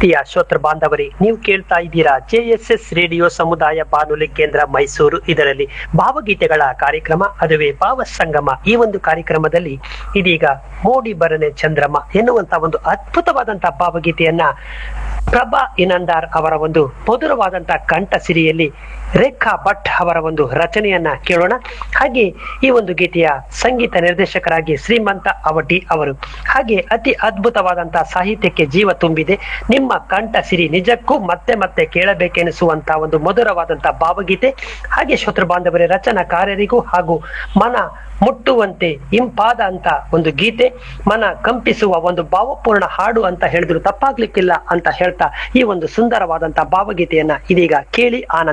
ಪ್ರೀತಿಯ ಶ್ರೋತೃ ಬಾಂಧವರೇ ನೀವು ಕೇಳ್ತಾ ಇದ್ದೀರಾ ಜೆಎಸ್ಎಸ್ ರೇಡಿಯೋ ಸಮುದಾಯ ಬಾನುಲಿ ಕೇಂದ್ರ ಮೈಸೂರು ಇದರಲ್ಲಿ ಭಾವಗೀತೆಗಳ ಕಾರ್ಯಕ್ರಮ ಅದುವೇ ಭಾವ ಸಂಗಮ ಈ ಒಂದು ಕಾರ್ಯಕ್ರಮದಲ್ಲಿ ಇದೀಗ ಮೋಡಿ ಬರನೆ ಚಂದ್ರಮ ಎನ್ನುವಂತ ಒಂದು ಅದ್ಭುತವಾದಂತಹ ಭಾವಗೀತೆಯನ್ನ ಪ್ರಭಾ ಇನಂದಾರ್ ಅವರ ಒಂದು ಮಧುರವಾದಂತಹ ಕಂಠ ಸಿರಿಯಲ್ಲಿ ರೇಖಾ ಭಟ್ ಅವರ ಒಂದು ರಚನೆಯನ್ನ ಕೇಳೋಣ ಹಾಗೆ ಈ ಒಂದು ಗೀತೆಯ ಸಂಗೀತ ನಿರ್ದೇಶಕರಾಗಿ ಶ್ರೀಮಂತ ಅವಟಿ ಅವರು ಹಾಗೆ ಅತಿ ಅದ್ಭುತವಾದಂತಹ ಸಾಹಿತ್ಯಕ್ಕೆ ಜೀವ ತುಂಬಿದೆ ನಿಮ್ಮ ಕಂಠ ಸಿರಿ ನಿಜಕ್ಕೂ ಮತ್ತೆ ಮತ್ತೆ ಕೇಳಬೇಕೆನಿಸುವಂತಹ ಒಂದು ಮಧುರವಾದಂತಹ ಭಾವಗೀತೆ ಹಾಗೆ ಶ್ರೋತೃ ಬಾಂಧವರೇ ರಚನಾಕಾರರಿಗೂ ಹಾಗೂ ಮನ ಮುಟ್ಟುವಂತೆ ಇಂಪಾದ ಅಂತ ಒಂದು ಗೀತೆ ಮನ ಕಂಪಿಸುವ ಒಂದು ಭಾವಪೂರ್ಣ ಹಾಡು ಅಂತ ಹೇಳಿದ್ರು ತಪ್ಪಾಗ್ಲಿಕ್ಕಿಲ್ಲ ಅಂತ ಹೇಳ್ತಾ ಈ ಒಂದು ಸುಂದರವಾದಂತಹ ಭಾವಗೀತೆಯನ್ನ ಇದೀಗ ಕೇಳಿ ಆನಂದ